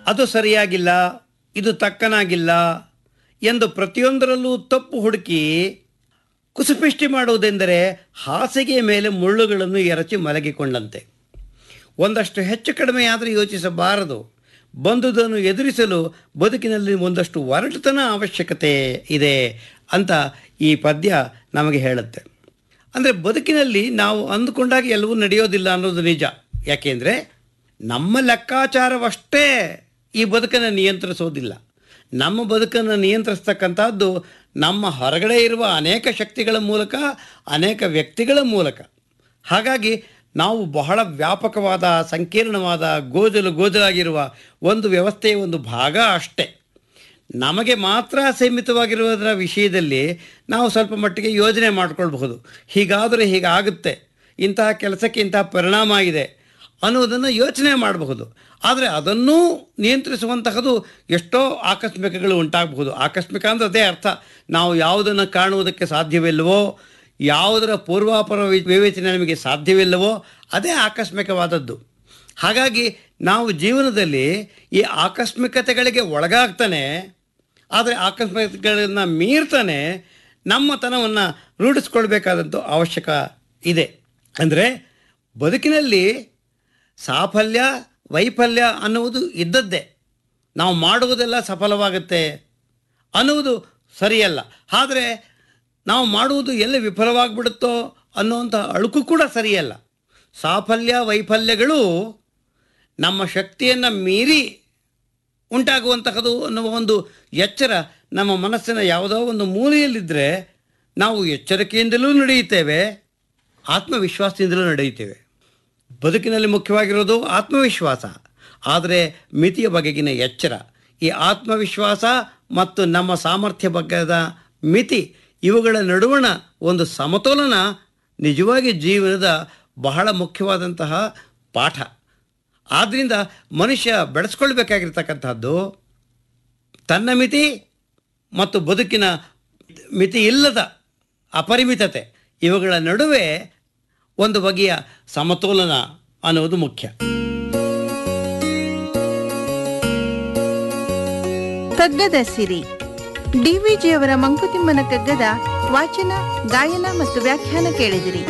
ಅದು ಸರಿಯಾಗಿಲ್ಲ ಇದು ತಕ್ಕನಾಗಿಲ್ಲ ಎಂದು ಪ್ರತಿಯೊಂದರಲ್ಲೂ ತಪ್ಪು ಹುಡುಕಿ ಕುಸುಪಿಷ್ಟಿ ಮಾಡುವುದೆಂದರೆ ಹಾಸಿಗೆಯ ಮೇಲೆ ಮುಳ್ಳುಗಳನ್ನು ಎರಚಿ ಮಲಗಿಕೊಂಡಂತೆ ಒಂದಷ್ಟು ಹೆಚ್ಚು ಕಡಿಮೆಯಾದರೆ ಯೋಚಿಸಬಾರದು ಬಂದುದನ್ನು ಎದುರಿಸಲು ಬದುಕಿನಲ್ಲಿ ಒಂದಷ್ಟು ಒರಟುತನ ಅವಶ್ಯಕತೆ ಇದೆ ಅಂತ ಈ ಪದ್ಯ ನಮಗೆ ಹೇಳುತ್ತೆ ಅಂದರೆ ಬದುಕಿನಲ್ಲಿ ನಾವು ಅಂದುಕೊಂಡಾಗ ಎಲ್ಲವೂ ನಡೆಯೋದಿಲ್ಲ ಅನ್ನೋದು ನಿಜ ಯಾಕೆಂದರೆ ನಮ್ಮ ಲೆಕ್ಕಾಚಾರವಷ್ಟೇ ಈ ಬದುಕನ್ನು ನಿಯಂತ್ರಿಸೋದಿಲ್ಲ ನಮ್ಮ ಬದುಕನ್ನು ನಿಯಂತ್ರಿಸ್ತಕ್ಕಂಥದ್ದು ನಮ್ಮ ಹೊರಗಡೆ ಇರುವ ಅನೇಕ ಶಕ್ತಿಗಳ ಮೂಲಕ ಅನೇಕ ವ್ಯಕ್ತಿಗಳ ಮೂಲಕ ಹಾಗಾಗಿ ನಾವು ಬಹಳ ವ್ಯಾಪಕವಾದ ಸಂಕೀರ್ಣವಾದ ಗೋಜಲು ಗೋಜಲಾಗಿರುವ ಒಂದು ವ್ಯವಸ್ಥೆಯ ಒಂದು ಭಾಗ ಅಷ್ಟೇ ನಮಗೆ ಮಾತ್ರ ಸೀಮಿತವಾಗಿರುವುದರ ವಿಷಯದಲ್ಲಿ ನಾವು ಸ್ವಲ್ಪ ಮಟ್ಟಿಗೆ ಯೋಜನೆ ಮಾಡಿಕೊಳ್ಬಹುದು ಹೀಗಾದರೆ ಹೀಗಾಗುತ್ತೆ ಇಂತಹ ಕೆಲಸಕ್ಕೆ ಇಂತಹ ಪರಿಣಾಮ ಇದೆ ಅನ್ನೋದನ್ನು ಯೋಚನೆ ಮಾಡಬಹುದು ಆದರೆ ಅದನ್ನೂ ನಿಯಂತ್ರಿಸುವಂತಹದ್ದು ಎಷ್ಟೋ ಆಕಸ್ಮಿಕಗಳು ಉಂಟಾಗಬಹುದು ಆಕಸ್ಮಿಕ ಅಂದರೆ ಅದೇ ಅರ್ಥ ನಾವು ಯಾವುದನ್ನು ಕಾಣುವುದಕ್ಕೆ ಸಾಧ್ಯವಿಲ್ಲವೋ ಯಾವುದರ ಪೂರ್ವಾಪರ ವಿ- ವಿವೇಚನೆ ನಮಗೆ ಸಾಧ್ಯವಿಲ್ಲವೋ ಅದೇ ಆಕಸ್ಮಿಕವಾದದ್ದು ಹಾಗಾಗಿ ನಾವು ಜೀವನದಲ್ಲಿ ಈ ಆಕಸ್ಮಿಕತೆಗಳಿಗೆ ಒಳಗಾಗ್ತಾನೆ ಆದರೆ ಆಕಸ್ಮಿಕತೆಗಳನ್ನು ಮೀರ್ತಾನೆ ನಮ್ಮ ತನವನ್ನು ರೂಢಿಸ್ಕೊಳ್ಬೇಕಾದಂಥ ಅವಶ್ಯಕ ಇದೆ ಅಂದರೆ ಬದುಕಿನಲ್ಲಿ ಸಾಫಲ್ಯ ವೈಫಲ್ಯ ಅನ್ನುವುದು ಇದ್ದದ್ದೇ ನಾವು ಮಾಡುವುದೆಲ್ಲ ಸಫಲವಾಗುತ್ತೆ ಅನ್ನುವುದು ಸರಿಯಲ್ಲ ಆದರೆ ನಾವು ಮಾಡುವುದು ಎಲ್ಲಿ ವಿಫಲವಾಗಿಬಿಡುತ್ತೋ ಅನ್ನುವಂಥ ಅಳುಕು ಕೂಡ ಸರಿಯಲ್ಲ ಸಾಫಲ್ಯ ವೈಫಲ್ಯಗಳು ನಮ್ಮ ಶಕ್ತಿಯನ್ನು ಮೀರಿ ಉಂಟಾಗುವಂತಹದ್ದು ಅನ್ನುವ ಒಂದು ಎಚ್ಚರ ನಮ್ಮ ಮನಸ್ಸಿನ ಯಾವುದೋ ಒಂದು ಮೂಲೆಯಲ್ಲಿದ್ದರೆ ನಾವು ಎಚ್ಚರಿಕೆಯಿಂದಲೂ ನಡೆಯುತ್ತೇವೆ ಆತ್ಮವಿಶ್ವಾಸದಿಂದಲೂ ನಡೆಯುತ್ತೇವೆ ಬದುಕಿನಲ್ಲಿ ಮುಖ್ಯವಾಗಿರೋದು ಆತ್ಮವಿಶ್ವಾಸ ಆದರೆ ಮಿತಿಯ ಬಗೆಗಿನ ಎಚ್ಚರ ಈ ಆತ್ಮವಿಶ್ವಾಸ ಮತ್ತು ನಮ್ಮ ಸಾಮರ್ಥ್ಯ ಬಗ್ಗೆದ ಮಿತಿ ಇವುಗಳ ನಡುವಣ ಒಂದು ಸಮತೋಲನ ನಿಜವಾಗಿ ಜೀವನದ ಬಹಳ ಮುಖ್ಯವಾದಂತಹ ಪಾಠ ಆದ್ದರಿಂದ ಮನುಷ್ಯ ಬೆಳೆಸ್ಕೊಳ್ಬೇಕಾಗಿರ್ತಕ್ಕಂಥದ್ದು ತನ್ನ ಮಿತಿ ಮತ್ತು ಬದುಕಿನ ಮಿತಿ ಇಲ್ಲದ ಅಪರಿಮಿತತೆ ಇವುಗಳ ನಡುವೆ ಒಂದು ಬಗೆಯ ಸಮತೋಲನ ಅನ್ನುವುದು ಮುಖ್ಯ ಕಗ್ಗದ ಸಿರಿ ಡಿವಿಜಿಯವರ ಮಂಕುತಿಮ್ಮನ ಕಗ್ಗದ ವಾಚನ ಗಾಯನ ಮತ್ತು ವ್ಯಾಖ್ಯಾನ ಕೇಳಿದಿರಿ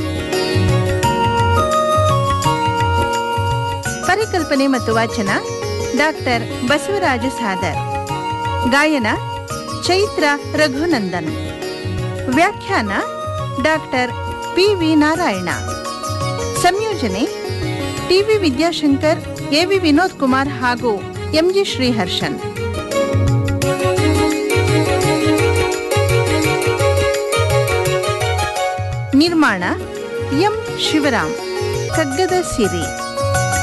ಪರಿಕಲ್ಪನೆ ಮತ್ತು ವಾಚನ ಡಾಕ್ಟರ್ ಬಸವರಾಜ ಸಾದರ್ ಗಾಯನ ಚೈತ್ರ ರಘುನಂದನ್ ವ್ಯಾಖ್ಯಾನ ಡಾಕ್ಟರ್ ಪಿ ವಿ ನಾರಾಯಣ ಸಂಯೋಜನೆ ಟಿವಿ ವಿದ್ಯಾಶಂಕರ್ ಎವಿ ವಿನೋದ್ ಕುಮಾರ್ ಹಾಗೂ ಎಂಜಿ ಶ್ರೀಹರ್ಷನ್ ನಿರ್ಮಾಣ ಎಂ ಶಿವರಾಮ್ ಕಗ್ಗದ ಸಿರಿ